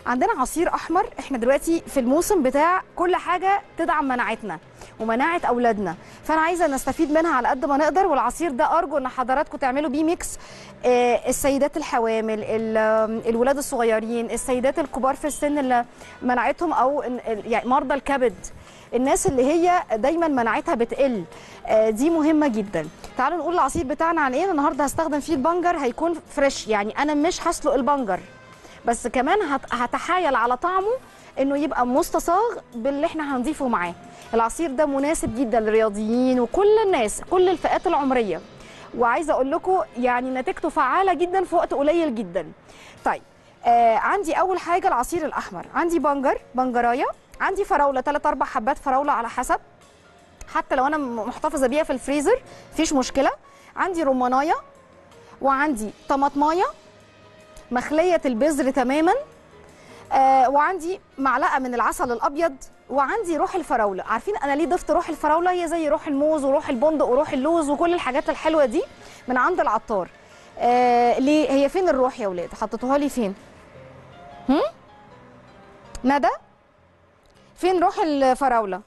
عندنا عصير احمر احنا دلوقتي في الموسم بتاع كل حاجه تدعم مناعتنا ومناعه اولادنا فانا عايزه نستفيد منها على قد ما نقدر والعصير ده ارجو ان حضراتكم تعملوا بيه ميكس آه، السيدات الحوامل ال- آم، الولاد الصغيرين السيدات الكبار في السن اللي مناعتهم او إن- ال- يعني مرضى الكبد الناس اللي هي دايما مناعتها بتقل آه، دي مهمه جدا تعالوا نقول العصير بتاعنا عن ايه النهارده هستخدم فيه البنجر هيكون فريش يعني انا مش هسلق البنجر بس كمان هت- هتحايل على طعمه انه يبقى مستصاغ باللي احنا هنضيفه معاه العصير ده مناسب جدا للرياضيين وكل الناس كل الفئات العمريه وعايزه اقول لكم يعني نتيجته فعاله جدا في وقت قليل جدا طيب آه عندي اول حاجه العصير الاحمر عندي بنجر بنجرايه عندي فراوله 3 4 حبات فراوله على حسب حتى لو انا م- محتفظه بيها في الفريزر مفيش مشكله عندي رمانايه وعندي طماطمايه مخليه البذر تماما آه وعندي معلقه من العسل الابيض وعندي روح الفراوله عارفين انا ليه ضفت روح الفراوله هي زي روح الموز وروح البندق وروح اللوز وكل الحاجات الحلوه دي من عند العطار آه ليه هي فين الروح يا ولاد حطيتوها لي فين هم ندى فين روح الفراوله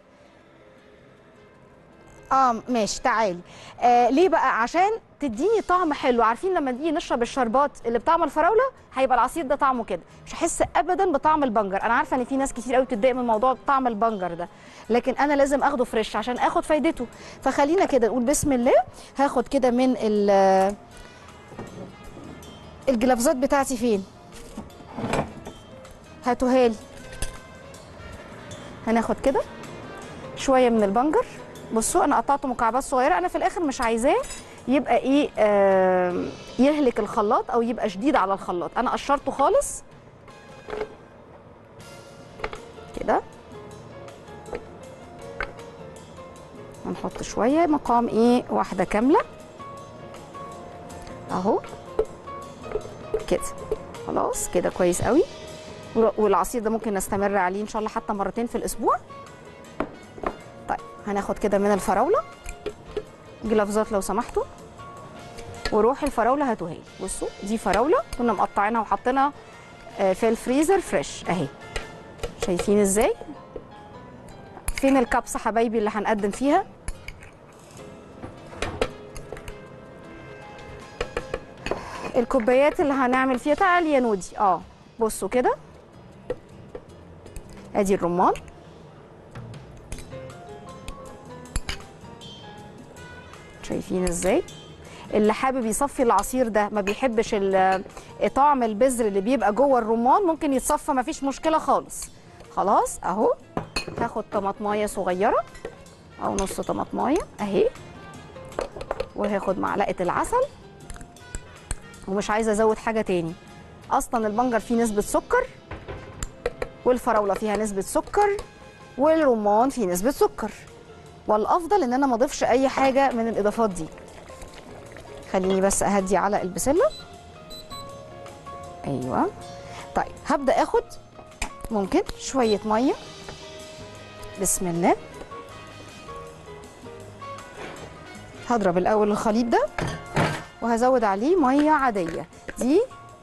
اه ماشي تعالي آه ليه بقى عشان تديني طعم حلو عارفين لما نيجي نشرب الشربات اللي بطعم الفراوله هيبقى العصير ده طعمه كده مش هحس ابدا بطعم البنجر انا عارفه ان في ناس كتير قوي بتتضايق من موضوع طعم البنجر ده لكن انا لازم اخده فريش عشان اخد فايدته فخلينا كده نقول بسم الله هاخد كده من ال الجلافزات بتاعتي فين هاتوها لي هناخد كده شويه من البنجر بصوا انا قطعته مكعبات صغيره انا في الاخر مش عايزاه يبقى ايه آه يهلك الخلاط او يبقى شديد على الخلاط انا قشرته خالص كده هنحط شويه مقام ايه واحده كامله اهو كده خلاص كده كويس قوي والعصير ده ممكن نستمر عليه ان شاء الله حتى مرتين في الاسبوع طيب هناخد كده من الفراوله جلافزات لو سمحتوا وروح الفراوله هاتوها لي بصوا دي فراوله كنا مقطعينها وحاطينها آه، في الفريزر فريش اهي شايفين ازاي فين الكبسه حبايبي اللي هنقدم فيها الكوبايات اللي هنعمل فيها تعالي يا نودي اه بصوا كده ادي الرمان شايفين ازاي اللي حابب يصفي العصير ده ما بيحبش ال- طعم البذر اللي بيبقى جوه الرمان ممكن يتصفى ما فيش مشكله خالص خلاص اهو هاخد طماطمايه صغيره او نص طماطمايه اهي وهاخد معلقه العسل ومش عايزه ازود حاجه تاني اصلا البنجر فيه نسبه سكر والفراوله فيها نسبه سكر والرمان فيه نسبه سكر والافضل ان انا ما اضيفش اي حاجه من الاضافات دي خليني بس اهدي على البسله ايوه طيب هبدا اخد ممكن شويه ميه بسم الله هضرب الاول الخليط ده وهزود عليه ميه عاديه دي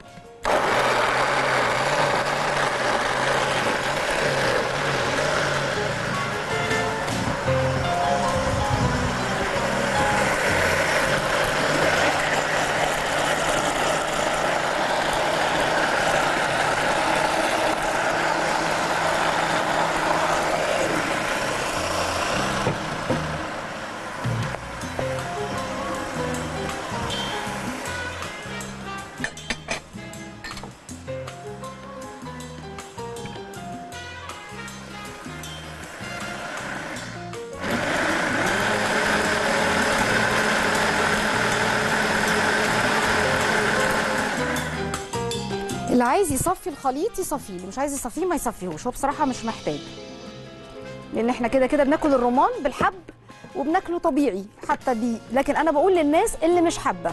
اللي عايز يصفي الخليط يصفيه اللي مش عايز يصفيه ما يصفيهوش هو بصراحه مش محتاج لان احنا كده كده بناكل الرمان بالحب وبناكله طبيعي حتى بيه لكن انا بقول للناس اللي مش حابه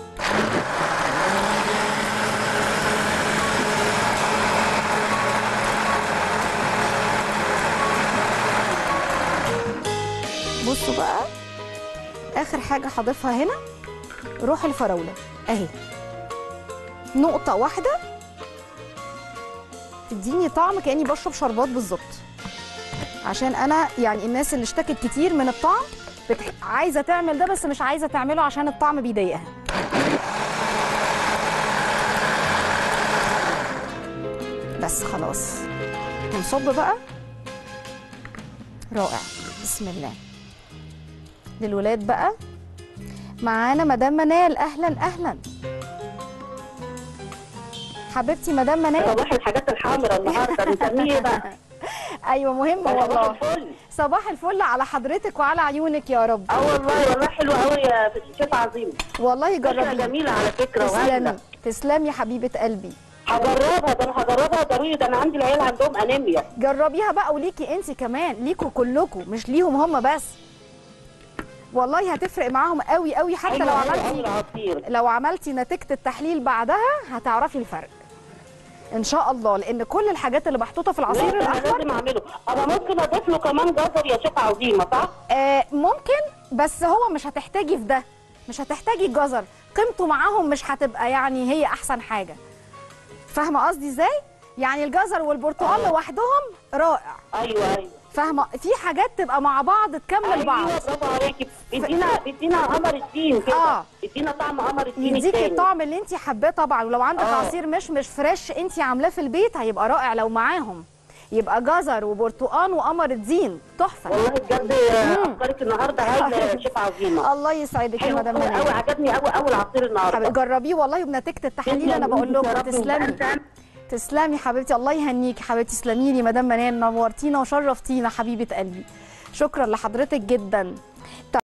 بصوا بقى اخر حاجه هضيفها هنا روح الفراوله اهي نقطه واحده تديني طعم كاني بشرب شربات بالظبط عشان انا يعني الناس اللي اشتكت كتير من الطعم بتح... عايزه تعمل ده بس مش عايزه تعمله عشان الطعم بيضايقها بس خلاص هنصب بقى رائع بسم الله للولاد بقى معانا مدام منال اهلا اهلا حبيبتي مدام منال صباح الحاجات الحمراء النهارده بنسميه بقى ايوه مهم صباح والله الفل صباح الفل على حضرتك وعلى عيونك يا رب اه والله والله حلو قوي يا شيف عظيم والله فكره جربي جميله على فكره تسلمي وهايله تسلمي حبيبه قلبي هجربها ده انا هجربها ضروري ده انا عندي العيال عندهم انيميا جربيها بقى وليكي انت كمان ليكوا كلكوا مش ليهم هم بس والله هتفرق معاهم قوي قوي حتى حلو لو قوي قوي عملتي العصير لو عملتي نتيجه التحليل بعدها هتعرفي الفرق ان شاء الله لان كل الحاجات اللي محطوطه في لا العصير ده انا الاحمر لازم اعمله انا ممكن اضيف له كمان جزر يا شيف عظيمه صح؟ آه ممكن بس هو مش هتحتاجي في ده مش هتحتاجي الجزر قيمته معاهم مش هتبقى يعني هي احسن حاجه فاهمه قصدي ازاي يعني الجزر والبرتقال لوحدهم رائع ايوه ايوه فاهمه في حاجات تبقى مع بعض تكمل بعض ايوه برافو عليكي بيدينا بيدينا قمر الدين كده آه. بيدينا طعم قمر الدين يديكي التاني. الطعم اللي انت حباه طبعا ولو عندك آه. عصير مش مش فريش انت عاملاه في البيت هيبقى رائع لو معاهم يبقى جزر وبرتقال وقمر الدين تحفه والله بجد افكارك النهارده هايله يا شيف عظيمه الله يسعدك يا حلو مدام قوي منال عجبني قوي قوي العصير النهارده حبيبي جربيه والله وبنتيجه التحاليل انا بقول لكم تسلمي تسلمي حبيبتي الله يهنيكي حبيبتي تسلمي لي مدام منال نورتينا وشرفتينا حبيبه قلبي شكرا لحضرتك جدا